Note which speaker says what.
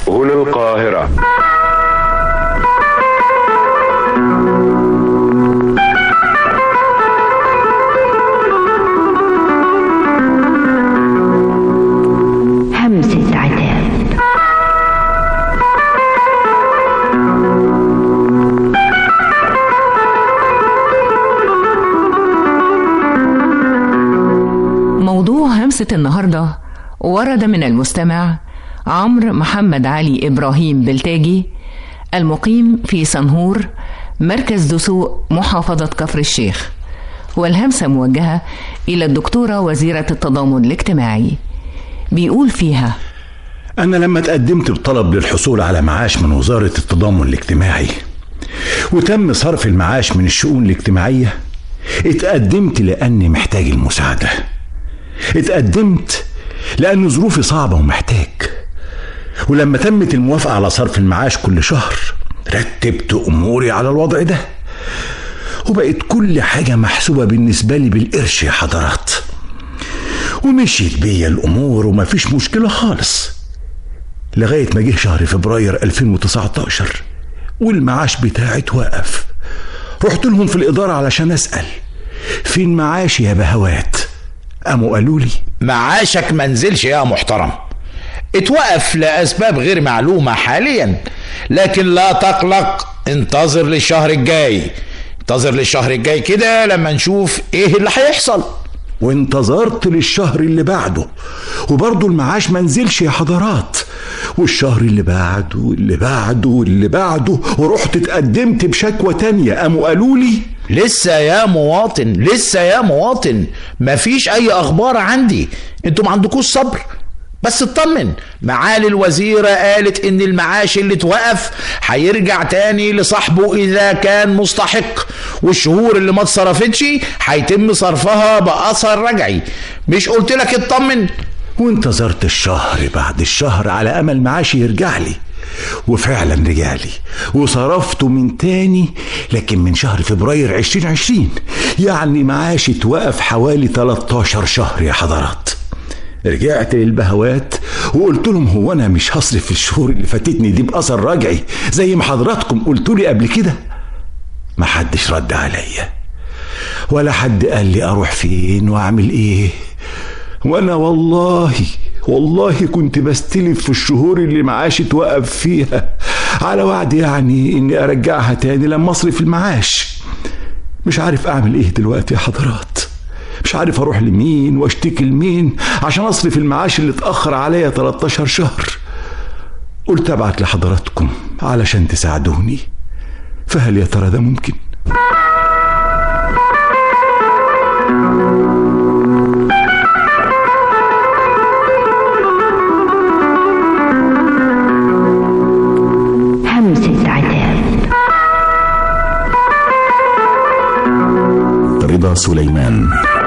Speaker 1: هنا القاهرة
Speaker 2: همسة عتاب
Speaker 3: موضوع همسة النهاردة ورد من المستمع عمرو محمد علي إبراهيم بلتاجي المقيم في صنهور مركز دسوق محافظة كفر الشيخ والهمسة موجهة إلى الدكتورة وزيرة التضامن الاجتماعي بيقول فيها
Speaker 4: أنا لما تقدمت بطلب للحصول على معاش من وزارة التضامن الاجتماعي وتم صرف المعاش من الشؤون الاجتماعية اتقدمت لأني محتاج المساعدة اتقدمت لأن ظروفي صعبة ومحتاج ولما تمت الموافقة على صرف المعاش كل شهر رتبت أموري على الوضع ده وبقت كل حاجة محسوبة بالنسبة لي بالقرش يا حضرات ومشيت بيا الأمور ومفيش مشكلة خالص لغاية ما جه شهر فبراير 2019 والمعاش بتاعي اتوقف رحت لهم في الإدارة علشان أسأل فين معاشي يا بهوات قاموا قالوا لي
Speaker 5: معاشك منزلش يا محترم اتوقف لأسباب غير معلومة حاليا لكن لا تقلق انتظر للشهر الجاي انتظر للشهر الجاي كده لما نشوف ايه اللي هيحصل
Speaker 4: وانتظرت للشهر اللي بعده وبرضه المعاش منزلش يا حضرات والشهر اللي بعده واللي بعده واللي بعده ورحت اتقدمت بشكوى تانية قاموا قالوا لي
Speaker 5: لسه يا مواطن لسه يا مواطن مفيش اي اخبار عندي انتوا ما عندكوش صبر بس اطمن معالي الوزيرة قالت ان المعاش اللي اتوقف هيرجع تاني لصاحبه اذا كان مستحق والشهور اللي ما اتصرفتش هيتم صرفها باثر رجعي مش قلت لك اطمن
Speaker 4: وانتظرت الشهر بعد الشهر على امل معاشي يرجع لي وفعلا رجع لي وصرفته من تاني لكن من شهر فبراير 2020 يعني معاشي اتوقف حوالي 13 شهر يا حضرات رجعت للبهوات وقلت لهم هو انا مش هصرف في الشهور اللي فاتتني دي باثر رجعي زي ما حضراتكم قلتوا لي قبل كده ما حدش رد عليا ولا حد قال لي اروح فين واعمل ايه وانا والله والله كنت بستلف في الشهور اللي معاشي اتوقف فيها على وعد يعني اني ارجعها تاني لما اصرف المعاش مش عارف اعمل ايه دلوقتي يا حضرات مش عارف اروح لمين واشتكي لمين عشان اصرف المعاش اللي اتاخر عليا 13 شهر قلت ابعت لحضراتكم علشان تساعدوني فهل يا ترى ده ممكن
Speaker 2: همسة عتاب
Speaker 6: رضا سليمان